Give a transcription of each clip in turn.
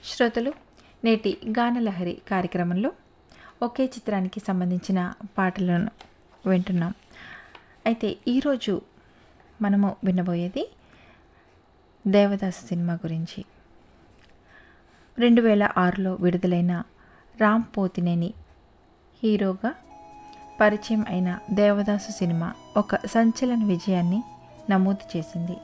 శ్రోతలు నేటి గానలహరి కార్యక్రమంలో ఒకే చిత్రానికి సంబంధించిన పాటలను వింటున్నాం అయితే ఈరోజు మనము వినబోయేది దేవదాస్ సినిమా గురించి రెండు వేల ఆరులో విడుదలైన రామ్ పోతినేని హీరోగా పరిచయం అయిన దేవదాసు సినిమా ఒక సంచలన విజయాన్ని నమోదు చేసింది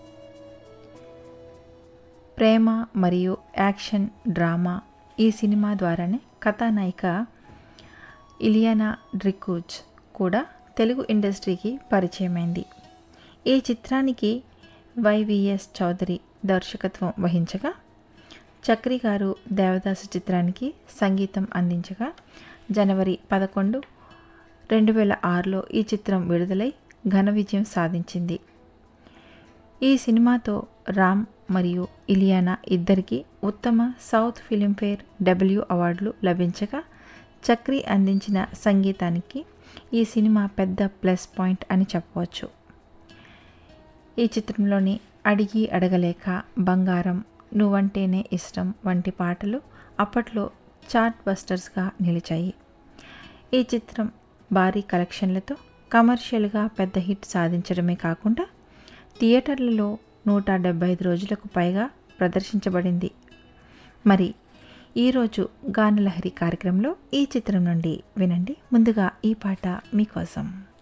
ప్రేమ మరియు యాక్షన్ డ్రామా ఈ సినిమా ద్వారానే కథానాయిక ఇలియానా డ్రికూజ్ కూడా తెలుగు ఇండస్ట్రీకి పరిచయమైంది ఈ చిత్రానికి వైవిఎస్ చౌదరి దర్శకత్వం వహించగా చక్రి గారు దేవదాసు చిత్రానికి సంగీతం అందించగా జనవరి పదకొండు రెండు వేల ఆరులో ఈ చిత్రం విడుదలై ఘన విజయం సాధించింది ఈ సినిమాతో రామ్ మరియు ఇలియానా ఇద్దరికి ఉత్తమ సౌత్ ఫిలింఫేర్ డబ్ల్యూ అవార్డులు లభించగా చక్రి అందించిన సంగీతానికి ఈ సినిమా పెద్ద ప్లస్ పాయింట్ అని చెప్పవచ్చు ఈ చిత్రంలోని అడిగి అడగలేక బంగారం నువ్వంటేనే ఇష్టం వంటి పాటలు అప్పట్లో చార్ట్ బస్టర్స్గా నిలిచాయి ఈ చిత్రం భారీ కలెక్షన్లతో కమర్షియల్గా పెద్ద హిట్ సాధించడమే కాకుండా థియేటర్లలో నూట డెబ్బై ఐదు రోజులకు పైగా ప్రదర్శించబడింది మరి ఈరోజు గానలహరి కార్యక్రమంలో ఈ చిత్రం నుండి వినండి ముందుగా ఈ పాట మీకోసం